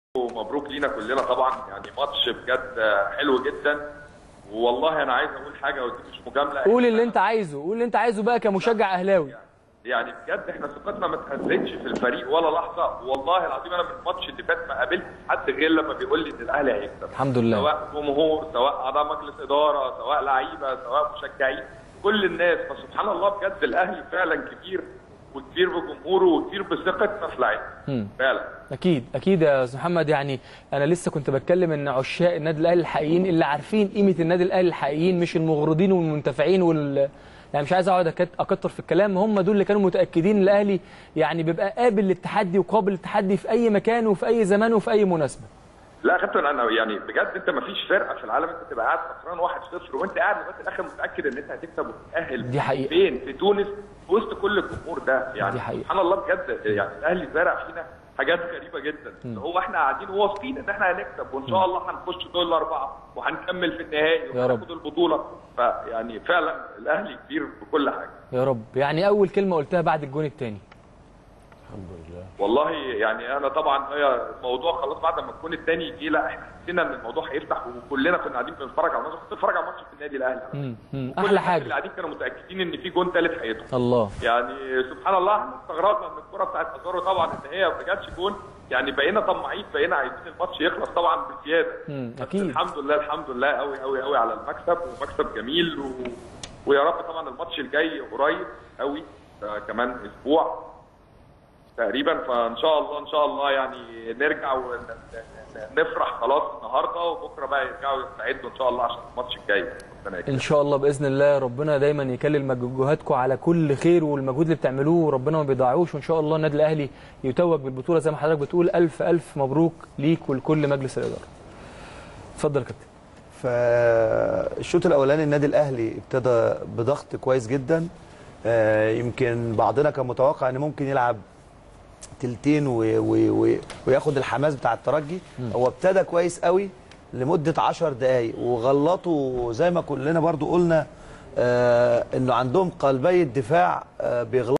ومبروك لينا كلنا طبعا يعني ماتش بجد حلو جدا والله انا عايز اقول حاجه ودي مش مجامله قول اللي انت عايزه قول اللي انت عايزه بقى كمشجع اهلاوي يعني بجد احنا ثقتنا ما اتهزتش في الفريق ولا لحظه والله العظيم انا من الماتش اللي فات ما قابلت حد غير لما بيقول لي ان الاهلي هيكسب الحمد لله. سواء جمهور سواء اعضاء مجلس اداره سواء لعيبه سواء مشجعين كل الناس فسبحان الله بجد الاهلي فعلا كبير وكبير بجمهوره وكبير بثقتنا في لعيبه فعلا اكيد اكيد يا استاذ محمد يعني انا لسه كنت بتكلم ان عشاق النادي الاهلي الحقيقيين اللي عارفين قيمه النادي الاهلي الحقيقيين مش المغرضين والمنتفعين وال يعني مش عايز اقعد أكت- اكتر في الكلام هم دول اللي كانوا متاكدين ان الاهلي يعني بيبقى قابل للتحدي وقابل للتحدي في اي مكان وفي اي زمان وفي اي مناسبه لا يا كابتن انا يعني بجد انت ما فيش فرقه في العالم انت تبقى قاعد خسران 1-0 وانت قاعد لغايه الاخر متاكد ان انت هتكسب وتتاهل دي حقيقة. فين؟ في تونس في وسط كل الجمهور ده يعني دي حقيقة. سبحان الله بجد يعني الاهلي زرع فينا حاجات غريبه جدا اللي هو احنا قاعدين واثقين ان احنا هنكسب وان شاء الله هنخش دور الاربعه وهنكمل في النهائي يا رب. وهناخد البطوله فيعني فعلا الاهلي كبير بكل حاجه يا رب يعني اول كلمه قلتها بعد الجون الثاني والله يعني انا طبعا هي الموضوع خلاص بعد ما الجون الثاني يجي لا احنا حسينا ان الموضوع هيفتح وكلنا كنا قاعدين بنتفرج على الماتش كنت بتفرج على ماتش في النادي الاهلي مم، مم. كل احلى الناس حاجه اللي قاعدين كانوا متاكدين ان في جون ثالث هيدخل الله يعني سبحان الله احنا استغربنا من الكره بتاعت ازارو طبعا ان هي ما جاتش جون يعني بقينا طماعين بقينا عايزين الماتش يخلص طبعا بزياده مم، بس أكيد. الحمد لله الحمد لله قوي قوي قوي على المكسب ومكسب جميل و... ويا رب طبعا الماتش الجاي قريب قوي ده كمان اسبوع تقريبا فان شاء الله ان شاء الله يعني نرجع ونفرح خلاص النهارده وبكره بقى يرجعوا يستعدوا ان شاء الله عشان الماتش الجاي ربنا يكرمك. ان شاء الله باذن الله ربنا دايما يكلل مجهوداتكم على كل خير والمجهود اللي بتعملوه وربنا ما بيضيعوش وان شاء الله النادي الاهلي يتوج بالبطوله زي ما حضرتك بتقول الف الف مبروك ليك ولكل مجلس الاداره اتفضل يا كابتن فالشوط الاولاني النادي الاهلي ابتدى بضغط كويس جدا آه، يمكن بعضنا كان متوقع ان ممكن يلعب تلتين و و و وياخد الحماس بتاع الترجي هو ابتدى كويس قوي لمده 10 دقائق وغلطوا زي ما كلنا برضو قلنا آه انه عندهم قلبي الدفاع آه بيغلطوا